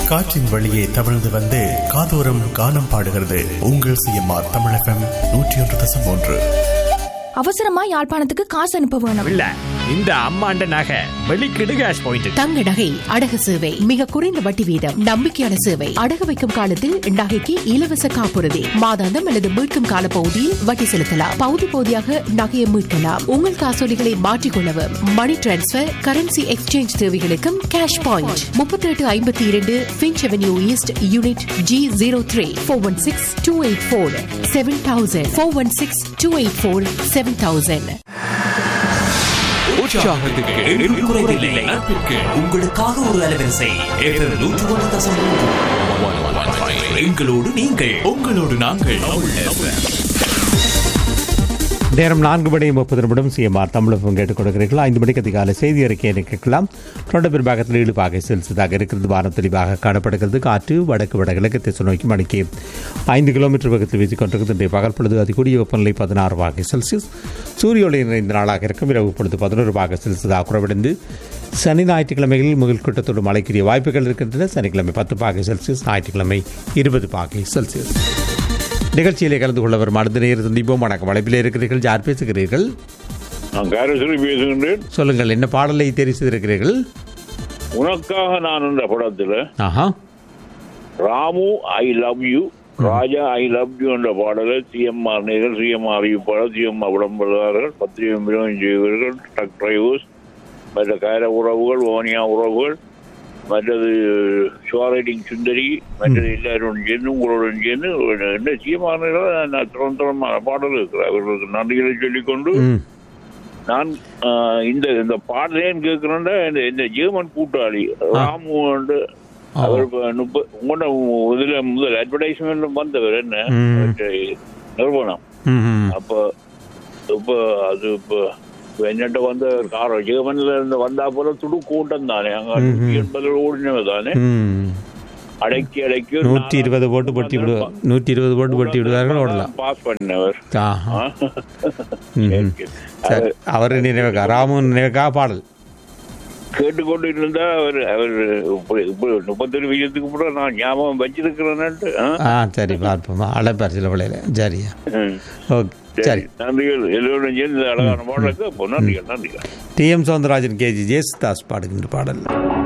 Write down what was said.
காற்றின் வழியே தவழ்ந்து வந்து காதோரம் கானம் பாடுகிறது உங்கள் சிஎம்ஆர் தமிழ் எஃப்எம் நூற்றி ஒன்று தசம் ஒன்று அவசரமா யாழ்ப்பாணத்துக்கு காசு அனுப்ப வேணும் இல்ல இந்த அம்மாண்ட நகை வெளிக்கிடு கேஷ் பாயிண்ட் தங்க நகை அடகு சேவை மிக குறைந்த வட்டி வீதம் நம்பிக்கையான சேவை அடகு வைக்கும் காலத்தில் நகைக்கு இலவச காப்புறுதி மாதாந்தம் அல்லது மீட்கும் கால பகுதியில் வட்டி செலுத்தலாம் பகுதி பகுதியாக நகையை மீட்கலாம் உங்கள் காசோலிகளை மாற்றிக்கொள்ளவும் மணி டிரான்ஸ்பர் கரன்சி எக்ஸ்சேஞ்ச் தேவைகளுக்கும் கேஷ் பாயிண்ட் முப்பத்தி எட்டு ஐம்பத்தி இரண்டு Finch Avenue East unit G zero three four one six two eight four seven thousand four one six two eight four seven thousand உற்சாகத்துக்கு எண்ணில் குறைவில்லை. நட்பிற்கு உங்களுக்காக ஒரு அலைவரிசை FM நூற்று ஒன்று தசம் மூன்று. எங்களோடு நீங்கள் உங்களோடு நாங்கள் நேரம் நான்கு மணி முப்பது நிமிடம் சிஎம்ஆர் தமிழகம் கேட்டுக் கொடுக்கிறீர்கள் ஐந்து மணிக்கு அதிகாலை செய்தி அறிக்கையை கேட்கலாம் தொண்ட பிற்பாகத்தில் ஈடுபாக செலுத்ததாக இருக்கிறது வானம் தெளிவாக காணப்படுகிறது காற்று வடக்கு வடகிழக்கு திசை நோக்கி மணிக்கு ஐந்து கிலோமீட்டர் வேகத்தில் வீசிக் கொண்டிருக்கிறது இன்றைய பகல் பொழுது அதிகூடிய வெப்பநிலை பதினாறு பாகை செல்சியஸ் சூரிய ஒளி நிறைந்த நாளாக இருக்கும் இரவு பொழுது பதினோரு பாகை செல்சியஸாக குறைவடைந்து சனி ஞாயிற்றுக்கிழமைகளில் முகில் கூட்டத்தோடு மழைக்குரிய வாய்ப்புகள் இருக்கின்றன சனிக்கிழமை பத்து பாகை செல்சியஸ் ஞாயிற்றுக்கிழமை இருபது பாகை செல்சியஸ் நிகழ்ச்சியிலே கலந்து கொள்ள வரும் அடுத்த நேரம் சந்திப்போம் வணக்கம் அழைப்பில் இருக்கிறீர்கள் யார் பேசுகிறீர்கள் நான் காரேஸ்வரி பேசுகின்றேன் சொல்லுங்கள் என்ன பாடலை தெரிவு செய்திருக்கிறீர்கள் உனக்காக நான் என்ற படத்துல ஆஹா Ramu I love you Raja I love you என்ற பாடலை சிஎம்ஆர் நேர்கள் சிஎம்ஆர் அறிவிப்பாளர் சிஎம்ஆர் விளம்பரதாரர்கள் பத்திரிகை மிகவும் செய்வர்கள் ட்ரக் டிரைவர்ஸ் மற்ற கயர உறவுகள் ஓனியா உறவுகள் மற்றது ஷுவாரைடிங் சுந்தரி மற்றது எல்லாரும் சேர்ந்து உங்களுடன் சேர்ந்து என்ன சிஎம்ஆர் நான் திறந்தரமான பாடல் இருக்கிறேன் அவர்களுக்கு நன்றிகளை சொல்லிக்கொண்டு ம் நான் ஆஹ், இந்த இந்த பாடலேன்னு கேட்கிறேன்டா இந்த இந்த ஜெர்மன் கூட்டாளி ராமு வந்து அவர் இப்ப முப்ப- உங்களோட இதுல முதல் அட்வர்டைஸ்மெண்ட் வந்தவர் என்ன ம். அவற்றை நிறுவனம் ம், ம். அப்ப இப்ப அது இப்ப இப்ப என்னட்ட வந்த கார் ஜெர்மன்ல இருந்து வந்தா போல துடு கூட்டம் தானே அங்க என்பது ஓடினவ தானே ம். அடக்கி அடக்கி நூற்றி இருபது போட்டு பட்டி விடு நூற்றி இருபது போட்டு பட்டி விடுவார்கள் ஓடலாம் பாஸ் பண்ணவர் ஆஹா. ம், ம். சரி அவர் நினைவுக்கா ராமன் நினைவுக்கா பாடல் கேட்டுக்கொண்டு இருந்தா அவர் அவர் இப்ப- இப்ப முப்பத்தொரு விஜயத்துக்கு கூட நான் ஞாபகம் வச்சிருக்கிறேன்ட்டு ஆ? ஆ சரி பார்ப்போம் அழைப்பார் சில வேளையில் சரியா ம். ஓகே சரி நன்றிகள் எல்லோரும் சேர்ந்து அழகான பாடலுக்கு அப்போ நன்றிகள் நன்றிகள் T M Soundararajan K J Yesudas பாடுகின்ற பாடல்